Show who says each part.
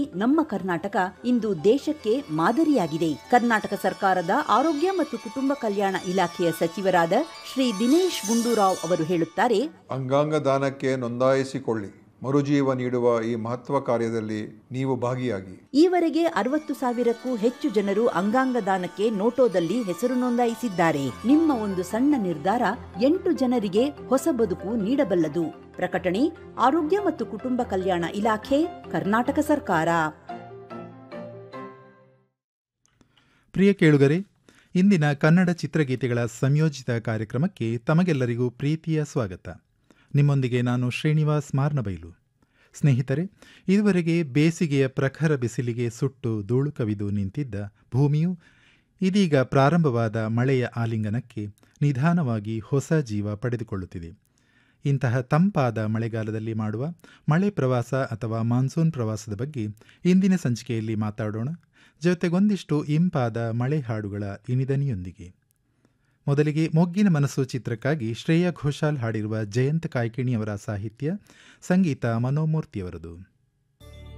Speaker 1: ನಮ್ಮ ಕರ್ನಾಟಕ ಇಂದು ದೇಶಕ್ಕೆ ಮಾದರಿಯಾಗಿದೆ ಕರ್ನಾಟಕ ಸರ್ಕಾರದ ಆರೋಗ್ಯ ಮತ್ತು ಕುಟುಂಬ ಕಲ್ಯಾಣ ಇಲಾಖೆಯ ಸಚಿವರಾದ ಶ್ರೀ ದಿನೇಶ್ ಗುಂಡೂರಾವ್ ಅವರು ಹೇಳುತ್ತಾರೆ
Speaker 2: ಅಂಗಾಂಗ ದಾನಕ್ಕೆ ನೋಂದಾಯಿಸಿಕೊಳ್ಳಿ ಮರುಜೀವ ನೀಡುವ ಈ ಮಹತ್ವ ಕಾರ್ಯದಲ್ಲಿ ನೀವು ಭಾಗಿಯಾಗಿ
Speaker 1: ಈವರೆಗೆ ಅರವತ್ತು ಸಾವಿರಕ್ಕೂ ಹೆಚ್ಚು ಜನರು ಅಂಗಾಂಗ ದಾನಕ್ಕೆ ನೋಟೋದಲ್ಲಿ ಹೆಸರು ನೋಂದಾಯಿಸಿದ್ದಾರೆ ನಿಮ್ಮ ಒಂದು ಸಣ್ಣ ನಿರ್ಧಾರ ಎಂಟು ಜನರಿಗೆ ಹೊಸ ಬದುಕು ನೀಡಬಲ್ಲದು ಪ್ರಕಟಣೆ ಆರೋಗ್ಯ ಮತ್ತು ಕುಟುಂಬ ಕಲ್ಯಾಣ ಇಲಾಖೆ ಕರ್ನಾಟಕ ಸರ್ಕಾರ
Speaker 3: ಪ್ರಿಯ ಕೇಳುಗರೆ ಇಂದಿನ ಕನ್ನಡ ಚಿತ್ರಗೀತೆಗಳ ಸಂಯೋಜಿತ ಕಾರ್ಯಕ್ರಮಕ್ಕೆ ತಮಗೆಲ್ಲರಿಗೂ ಪ್ರೀತಿಯ ಸ್ವಾಗತ ನಿಮ್ಮೊಂದಿಗೆ ನಾನು ಶ್ರೀನಿವಾಸ್ ಮಾರ್ನಬೈಲು ಸ್ನೇಹಿತರೆ ಇದುವರೆಗೆ ಬೇಸಿಗೆಯ ಪ್ರಖರ ಬಿಸಿಲಿಗೆ ಸುಟ್ಟು ಧೂಳು ಕವಿದು ನಿಂತಿದ್ದ ಭೂಮಿಯು ಇದೀಗ ಪ್ರಾರಂಭವಾದ ಮಳೆಯ ಆಲಿಂಗನಕ್ಕೆ ನಿಧಾನವಾಗಿ ಹೊಸ ಜೀವ ಪಡೆದುಕೊಳ್ಳುತ್ತಿದೆ ಇಂತಹ ತಂಪಾದ ಮಳೆಗಾಲದಲ್ಲಿ ಮಾಡುವ ಮಳೆ ಪ್ರವಾಸ ಅಥವಾ ಮಾನ್ಸೂನ್ ಪ್ರವಾಸದ ಬಗ್ಗೆ ಇಂದಿನ ಸಂಚಿಕೆಯಲ್ಲಿ ಮಾತಾಡೋಣ ಜೊತೆಗೊಂದಿಷ್ಟು ಇಂಪಾದ ಮಳೆ ಹಾಡುಗಳ ಇನಿದನಿಯೊಂದಿಗೆ ಮೊದಲಿಗೆ ಮೊಗ್ಗಿನ ಮನಸ್ಸು ಚಿತ್ರಕ್ಕಾಗಿ ಶ್ರೇಯಾ ಘೋಷಾಲ್ ಹಾಡಿರುವ ಜಯಂತ್ ಕಾಯ್ಕಿಣಿಯವರ ಸಾಹಿತ್ಯ ಸಂಗೀತ ಮನೋಮೂರ್ತಿಯವರದು